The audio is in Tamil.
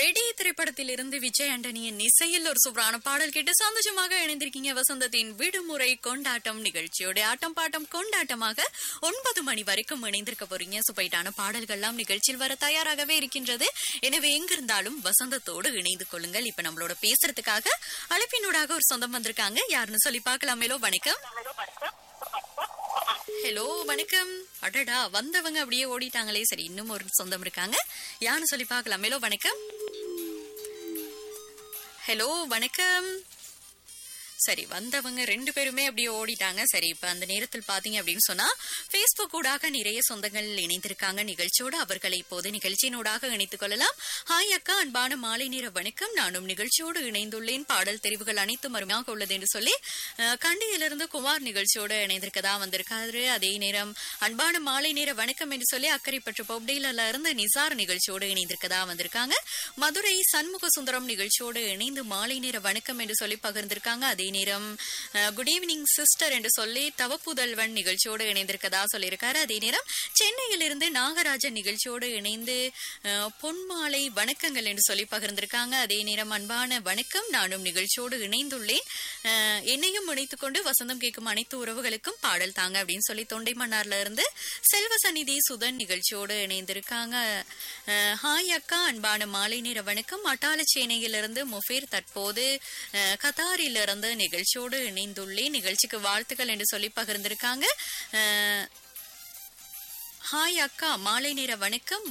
வெடி திரைப்படத்திலிருந்து விஜய் ஆண்டனியின் இசையில் ஒரு சூப்பரான பாடல் கேட்டு சந்தோஷமாக இணைந்திருக்கீங்க வசந்தத்தின் விடுமுறை கொண்டாட்டம் நிகழ்ச்சியோட ஆட்டம் பாட்டம் கொண்டாட்டமாக ஒன்பது மணி வரைக்கும் இணைந்திருக்க போறீங்க சுப்பைட்டான பாடல்கள்லாம் நிகழ்ச்சியில் வர தயாராகவே இருக்கின்றது எனவே எங்கிருந்தாலும் வசந்தத்தோடு இணைந்து கொள்ளுங்கள் இப்ப நம்மளோட பேசுறதுக்காக அழைப்பினூடாக ஒரு சொந்தம் வந்திருக்காங்க யாருன்னு சொல்லி பார்க்கலாமேலோ வணக்கம் ஹலோ வணக்கம் அடடா வந்தவங்க அப்படியே ஓடிட்டாங்களே சரி இன்னும் ஒரு சொந்தம் இருக்காங்க யாருன்னு சொல்லி பார்க்கலாம் ஹலோ வணக்கம் ஹலோ வணக்கம் சரி வந்தவங்க ரெண்டு பேருமே அப்படியே ஓடிட்டாங்க சரி இப்ப அந்த நேரத்தில் பாத்தீங்க அப்படின்னு சொன்னா பேஸ்புக் ஊடாக நிறைய சொந்தங்கள் இணைந்திருக்காங்க நிகழ்ச்சியோடு அவர்களை இப்போது நிகழ்ச்சியினூடாக இணைத்துக் கொள்ளலாம் ஹாய் அக்கா அன்பான மாலை நேர வணக்கம் நானும் நிகழ்ச்சியோடு இணைந்துள்ளேன் பாடல் தெரிவுகள் அனைத்தும் அருமையாக உள்ளது என்று சொல்லி அஹ், கண்டியிலிருந்து குமார் நிகழ்ச்சியோடு இணைந்திருக்கதா வந்திருக்காரு அதே நேரம் அன்பான மாலை நேர வணக்கம் என்று சொல்லி அக்கறைப்பற்று பொப்டேல இருந்து நிசார் நிகழ்ச்சியோடு இணைந்திருக்கதா வந்திருக்காங்க மதுரை சண்முக சுந்தரம் நிகழ்ச்சியோடு இணைந்து மாலை நேர வணக்கம் என்று சொல்லி பகிர்ந்திருக்காங்க அதே நேரம் குட் ஈவினிங் சிஸ்டர் என்று சொல்லி தவப்புதல்வன் நிகழ்ச்சியோடு இணைந்திருக்கதா சொல்லியிருக்காரு அதே நேரம் சென்னையிலிருந்து நாகராஜன் நிகழ்ச்சியோடு இணைந்து அஹ், பொன்மாலை வணக்கங்கள் என்று சொல்லி பகிர்ந்திருக்காங்க அதே நேரம் அன்பான வணக்கம் நானும் நிகழ்ச்சியோடு இணைந்துள்ளேன் அஹ், என்னையும் இணைத்துக் கொண்டு வசந்தம் கேட்கும் அனைத்து உறவுகளுக்கும் பாடல் தாங்க அப்படின்னு சொல்லி தொண்டை மன்னார்ல இருந்து செல்வ சந்நிதி சுதன் நிகழ்ச்சியோடு இணைந்திருக்காங்க அஹ், ஹாய் அக்கா அன்பான மாலை நேர வணக்கம் அட்டாளச்சேனையிலிருந்து முஃபீர் தற்போது அஹ், கத்தாரிலிருந்து நிகழ்ச்சியோடு இணைந்துள்ளேன் நிகழ்ச்சிக்கு வாழ்த்துக்கள் என்று சொல்லி பகிர்ந்திருக்காங்க அஹ், ஹாய் அக்கா மாலை நேர வணக்கம்